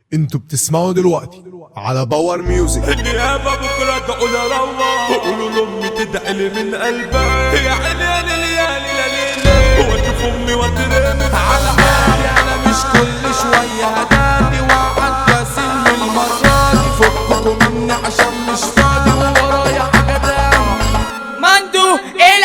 انتوا بتسمعوا دلوقتي على باور ميوزك النيابة بكرة تقول روح وقولوا لأمي تدعي لي من قلبها يا عيني يا ليلي يا ليلي يا ليلي واشوف أمي واترمي على حالي انا مش كل شوية هداني وقعد اسن المرة دي فككوا مني عشان مش فاضي وورايا حاجة تاني مندو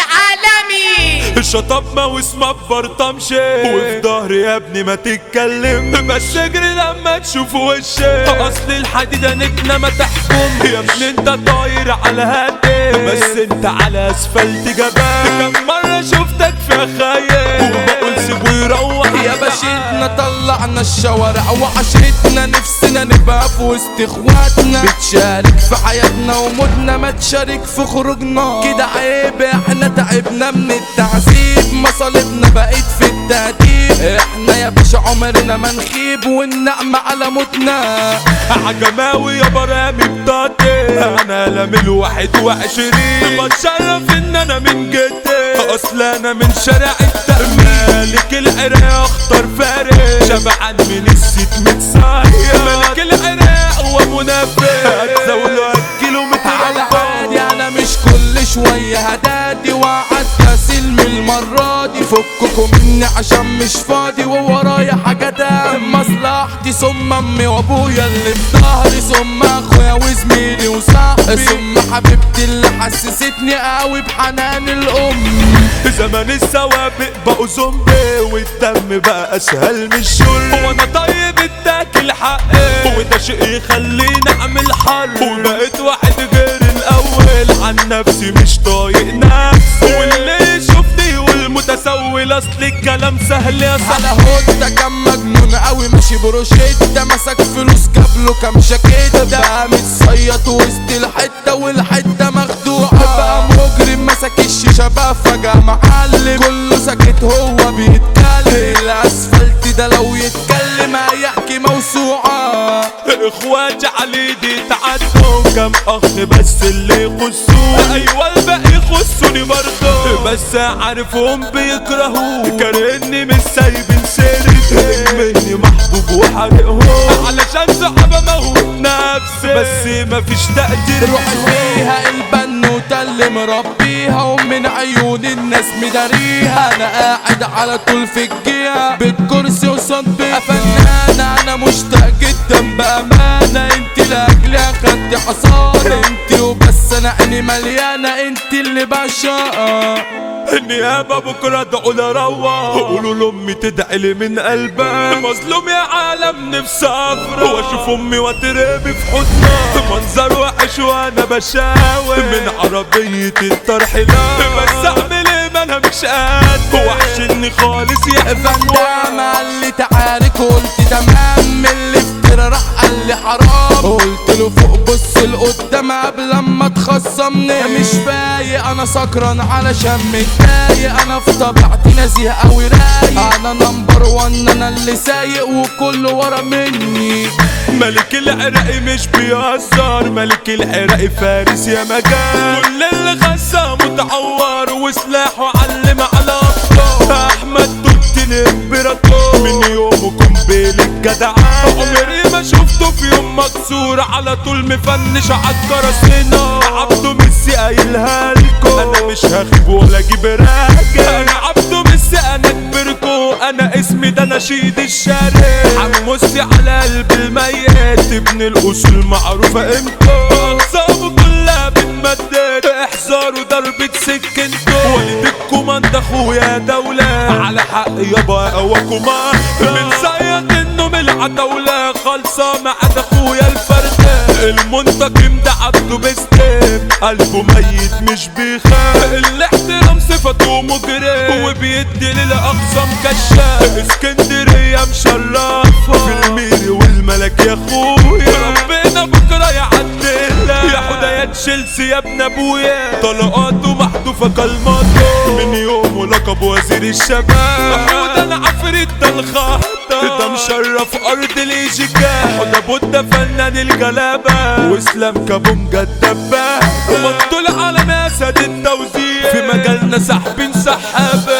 العالمي الشطب ما واسمه ببرطمشي وفي ظهري يا ابني ما تتكلم بس اجري لما تشوف وشي اصل الحديدة نجنة ما تحكم يا ابني انت طاير على هدي بس انت على اسفلت جبال كم مرة شفتك في خيال وبقول سيبه يروح يا باشتنا طلعنا الشوارع وعشرتنا نفسنا نبقى في وسط اخواتنا بتشارك في حياتنا وموتنا ما تشارك في خروجنا كده عيب احنا تعبنا من التعذيب مصالبنا بقت في التهديد احنا يا باشا عمرنا ما نخيب والنعمة على موتنا عجماوي يا برامي بتاعتي انا لامل واحد وعشرين بتشرف ان انا من جدي اصل انا من شارع التأمين مالك العراق اختار فارق شبعان من الست متسايق ملك العراق هو منافق هتزاوله هتجيله على متربى عادي انا مش كل شوية هدادي وقعد اسلم المرة دي فككوا مني عشان مش فاضي وورايا حاجة تاني مصلحتي ثم امي وابويا اللي في ظهري ثم اخويا وزميلي وصاحبي ثم حبيبتي اللي حسستني قوي بحنان الام زمان السوابق بقوا زومبي والدم بقى اسهل من الشرب وانا طيب اتاكل حقي وده شيء يخليني اعمل حرب وبقيت واحد غير الاول عن نفسي مش طايق نفسي واللي يشوفني يقول متسول اصل الكلام سهل يا على صاحبي هودا كان مجنون قوي ماشي بروشيتا مسك فلوس جابله كام شاكيتا بقى متصيط وسط الحته والحته مخدوعه بقى مجرم مسك الشيشه بقى فجاه معلم كله ساكت هو بيتكلم الاسفلت ده لو يتكلم هيحكي موسوعه اخواتي على ايدي تعدوا كم اخ بس اللي يخصوني ايوه الباقي يخصوني برضه بس عارفهم بيكرهوني كارهني مش سايبين سيرتي مني محبوب وحرقهم علشان صعب اموت نفسي بس مفيش تقدير روح فيها البنوتة اللي مربيها ومن عيون الناس مداريها انا قاعد على طول في الجيها بالكرسي وصد بيها فنانة انا مشتاق جدا بامانة انت لاجلي اخدت حصانة انت وبس انا عيني مليانة انت اللي بعشقها النيابة بكرة ادعوا لروح قولوا لأمي تدعي لي من قلبها مظلوم يا عالم نفسي أفرح وأشوف أمي وترمي في حضنها منظر وحش وأنا بشاور من عربية الطرح لا بس أعمل إيه ما أنا مش قادر وحشني خالص يا فندام قال لي تعالي قلت تمام من اللي افترى راح قال لي حرام قلت له فوق بص لقدام قبل ما تخصمني مش فايق انا سكران علشان متضايق انا في طبيعتي نزيه قوي رايق انا نمبر وان انا اللي سايق وكله ورا مني ملك العراق مش بيهزر ملك العراق فارس يا مجال كل اللي خسه متعور وسلاحه علم على افكار احمد توت الامبراطور من يومه قنبل الجدعان عمري ما شفته في يوم مكسور على طول مفنش عالكراسينا عبده ميسي قايلها لكم انا مش هخيب ولا اجيب راجع انا عبده ميسي انا كبركو انا اسمي ده نشيد الشارع حمصي على قلب الميت ابن الاصول معروفه قيمته اقسامه كلها بتمدد احذروا ضربة سكنته والد الكوماند اخويا دولة على حق يابا قوى كوماند من زيك انه من العتاولة خالصة مع اخويا الفرد المنتقم ده عبده بستيم قلبه ميت مش بيخاف الاحترام صفته مجرم وبيدي للاقصى مكشاف اسكندرية مشرفة في الميري والملك يا اخويا ربنا بكرة يعدلها يا حدايا تشيلسي يا ابن ابويا طلقاته محذوفة كالمطر من يومه لقب وزير الشباب حوده انا عفريت ده الخطر ده مشرف ارض الايجيكا حوده بودة فنان الجلابة واسلام كابونجا الدبابة ومنطول على مسد التوزيع في مجالنا سحبين سحابة